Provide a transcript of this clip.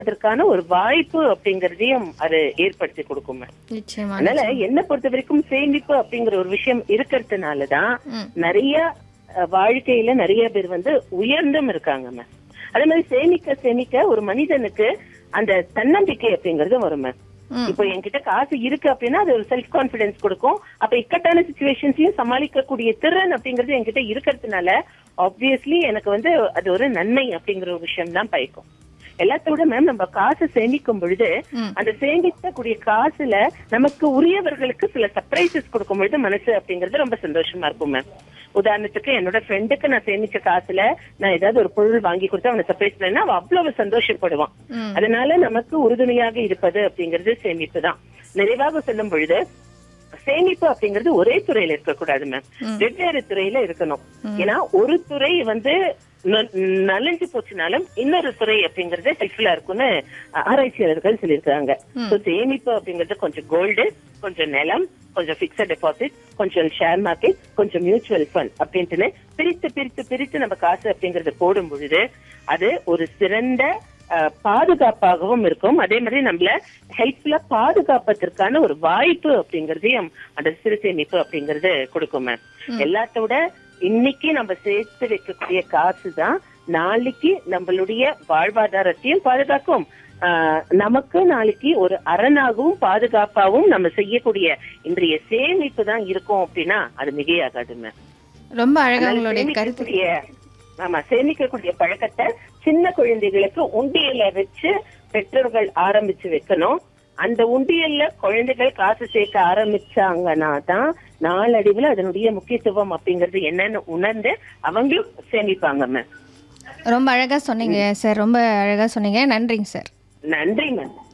அதற்கான ஒரு வாய்ப்பு அப்படிங்கறதையும் அது ஏற்படுத்தி கொடுக்கும் நிச்சயமா அதனால என்ன பொறுத்த வரைக்கும் சேமிப்பு அப்படிங்கிற ஒரு விஷயம் இருக்கிறதுனாலதான் ம். நிறைய அஹ், வாழ்க்கையில நிறைய பேர் வந்து உயர்ந்தும் இருக்காங்க மேம் அதே மாதிரி சேமிக்க சேமிக்க ஒரு மனிதனுக்கு அந்த தன்னம்பிக்கை அப்படிங்கறது வரும் மேம் ம். இப்போ என்கிட்ட காசு இருக்கு அப்படின்னா அது ஒரு செல்ஃப் கான்பிடன்ஸ் கொடுக்கும் அப்ப இக்கட்டான சுச்சுவேஷன்ஸையும் சமாளிக்கக்கூடிய திறன் அப்படிங்கிறது என்கிட்ட இருக்கிறதுனால ஆப்வியஸ்லி எனக்கு வந்து அது ஒரு நன்மை அப்படிங்கிற ஒரு விஷயம் தான் பயக்கும் எல்லாத்த விட மேம் நம்ம காசு சேமிக்கும் பொழுது ம். அந்த சேமிக்கக்கூடிய காசுல நமக்கு உரியவர்களுக்கு சில சர்ப்ரைசஸ் கொடுக்கும் பொழுது மனசு அப்படிங்கறது ரொம்ப சந்தோஷமா இருக்கும் மேம் உதாரணத்துக்கு என்னோட ஃப்ரெண்டுக்கு நான் சேமிச்ச காசுல நான் ஏதாவது ஒரு பொருள் வாங்கி கொடுத்து அவனை சர்ப்ரைஸ் பண்ணா அவன் அவ்வளவு சந்தோஷப்படுவான் ம். அதனால நமக்கு உறுதுணையாக இருப்பது அப்படிங்கிறது சேமிப்பு தான் நிறைவாக சொல்லும் பொழுது சேமிப்பு அப்படிங்கிறது ஒரே துறையில இருக்கக்கூடாது மேம் ம். வெவ்வேறு துறையில இருக்கணும் ஏன்னா ஒரு துறை வந்து ந- நலிஞ்சு போச்சுனாலும் இன்னொரு துறை அப்படிங்கறது ஹெல்ப்ஃபுல்லா இருக்கும்னு ஆராய்ச்சியாளர்கள் சொல்லியிருக்காங்க ம். So, சேமிப்பு அப்படிங்கிறது கொஞ்சம் கோல்டு கொஞ்சம் நிலம் கொஞ்சம் பிக்சட் டெபாசிட் கொஞ்சம் ஷேர் மார்க்கெட் கொஞ்சம் மியூச்சுவல் ஃபண்ட் அப்படின்ட்டுன்னு பிரித்து பிரித்து பிரித்து நம்ம காசு அப்படிங்கறது போடும் பொழுது அது ஒரு சிறந்த அஹ், பாதுகாப்பாகவும் இருக்கும் அதே மாதிரி நம்மள ஹெல்ப்ஃபுல்லா பாதுகாப்பதற்கான ஒரு வாய்ப்பு அப்படிங்கறதையும் அந்த சிறு சேமிப்பு அப்படிங்கறது கொடுக்கும் மேம் எல்லாத்த விட இன்னைக்கு நம்ம சேர்த்து வைக்கக்கூடிய காசு தான் நாளைக்கு நம்மளுடைய வாழ்வாதாரத்தையும் பாதுகாக்கும் ஆஹ் நமக்கு நாளைக்கு ஒரு அரணாகவும் பாதுகாப்பாகவும் நம்ம செய்யக்கூடிய இன்றைய சேமிப்பு தான் இருக்கும் அப்படின்னா அது மிகையாகாது மேம் ரொம்ப அழகா அதனால உங்களுடைய கருத்து சேமிக்கக்கூடிய ஆமா சேமிக்கக்கூடிய பழக்கத்தை சின்ன குழந்தைகளுக்கு உண்டியல வச்சு பெற்றோர்கள் ஆரம்பிச்சு வைக்கணும் அந்த உண்டியல்ல குழந்தைகள் காசு சேர்க்க ஆரம்பிச்சாங்கன்னா தான் நாளடைவுல அதனுடைய முக்கியத்துவம் அப்படிங்கறது என்னன்னு உணர்ந்து அவங்களும் சேமிப்பாங்க மேம் ரொம்ப அழகா சொன்னீங்க சார் ரொம்ப அழகா சொன்னீங்க நன்றிங்க சார் நன்றி மேம்